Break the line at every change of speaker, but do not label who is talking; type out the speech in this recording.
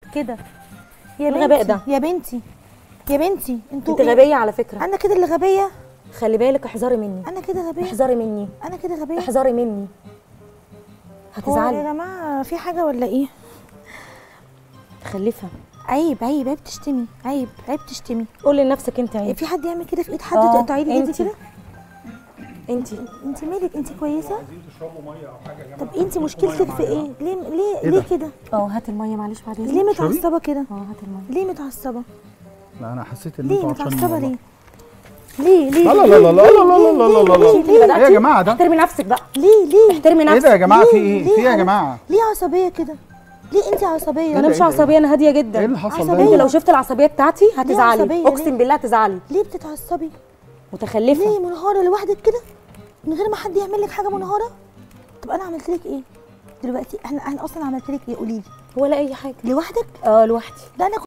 كده يا
الغباء
بنتي
ده.
يا بنتي يا بنتي انتوا
انت غبيه على فكره
انا كده اللي غبيه
خلي بالك احذري مني
انا كده غبيه
احذري مني
انا كده غبيه
احذري مني
هو يا
هتزعلي
جماعه في حاجه ولا ايه
خلفها
عيب عيب عيب تشتمي عيب عيب تشتمي
قولي لنفسك انت عيب
في حد يعمل كده في ايد حد
آه،
تقطعي لي ايدي
انتي.
كده
انت
انت مالك انت كويسه طب انت مشكلتك في ايه ليه ليه
إيه
ليه
ده؟
كده
اه هات الميه معلش بعد
ليه
اذنك
متعصبه كده
اه هات الميه
ليه متعصبه
لا انا حسيت ان
ليه
انتوا عطشانين
متعصبه
والله.
ليه ليه ليه
لا لا لا لا لا لا لا لا لا لا
ليه ليه
ايه يا جماعه ده
احترمي نفسك بقى
ليه ليه
احترمي
ايه
نفسك
ده يا جماعه في
ليه؟
ايه
ليه
في ايه يا
حضرتك؟
جماعه
ليه عصبيه كده ليه انت عصبيه
انا
ده
مش
إيه ده؟
عصبيه انا هاديه جدا
ايه اللي حصل
عصبية.
انت
ده
لو شفت العصبيه بتاعتي هتزعلي
عصبية؟
اقسم
ليه؟
بالله هتزعلي
ليه بتتعصبي
متخلفه
ليه منهاره لوحدك كده من غير ما حد يعمل لك حاجه منهاره طب انا عملت لك ايه دلوقتي انا انا اصلا عملت لك ايه قولي لي
ولا اي حاجه
لوحدك
اه لوحدي
ده انا